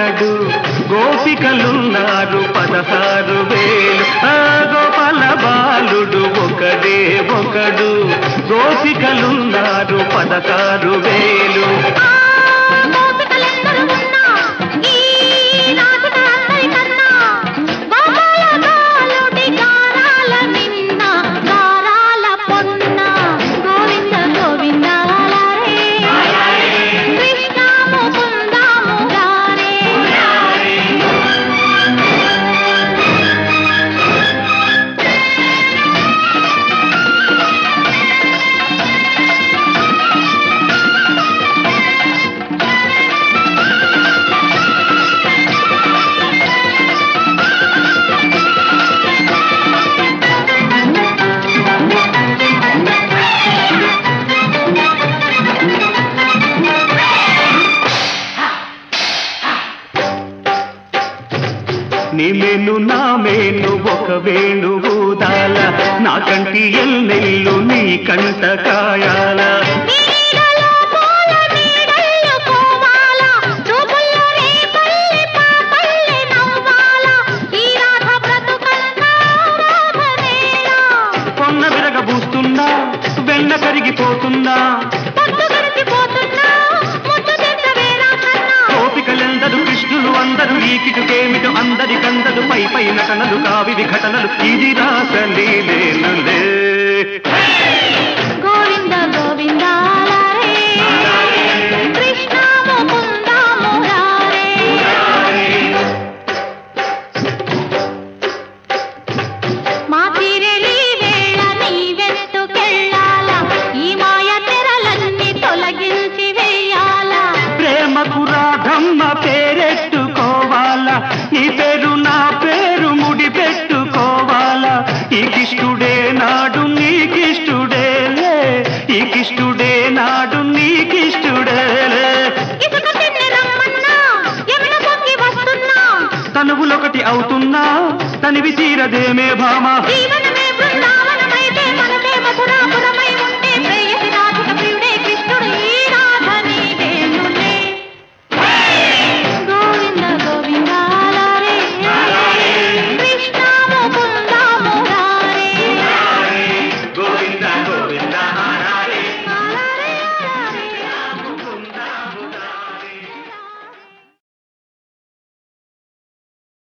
ఒకడు గోపికలున్నారు పదహారు వేలు ఆ గోపాల బాలుడు ఒకడే ఒకడు గోపికలున్నారు పదహారు వేలు ఆ గోపికలెందరు ఉన్నా ఈ నాటిక అందరికన్నా గోపాల బాలుడి గారాల మిన్న గారాల పొన్న గోవింద గోవింద లారే కృష్ణ ముకుంద మురారే నీ మేను నా మేను ఒక వేణు ఊదాల నా కంటి ఎల్లెల్లు నీ కంట కాయాల నీడలో పూల నీడల్లో కోవాల రూపుల్లో రేపల్లె పాపల్లె నవ్వాల ఈ రాధ బ్రతుకన్నా రాధనేలా కొన్న విరగబూస్తున్నా వెన్న కరిగిపోతున్నా పొద్దు గడిచిపోతున్నా ముద్దు తింట వేళ కన్నా గోపికలెందరు కృష్ణులు అందరూ ఈ కిటుకేమిటు అందరి కందలు పై పై నటనలు కావివి ఘటనలు ఇది రాసలీలేనులే గోవింద గోవింద లారే కృష్ణ ముకుంద మురారే మా తీరెలి వేళ నీవెత్తుకెళ్ళాల ఈ మాయ తెరలన్నీ తొలగించి వేయాల ప్రేమకు రాధమ్మ పేరెట్టుకోవాలా నీ పేరు నా పేరు ముడి పెట్టుకోవాలా ఈ కిష్టుడే నాడు నీకిష్టుడేలే ఈ కిష్టుడే నాడు నీకిష్టుడేలే ఇసుక తిన్ని రమ్మన్నా ఎమిడ పొంగి వస్తున్నా తనువులొకటి అవుతున్నా తనివి తీరదేమే భామ జీవనమే బృందావనం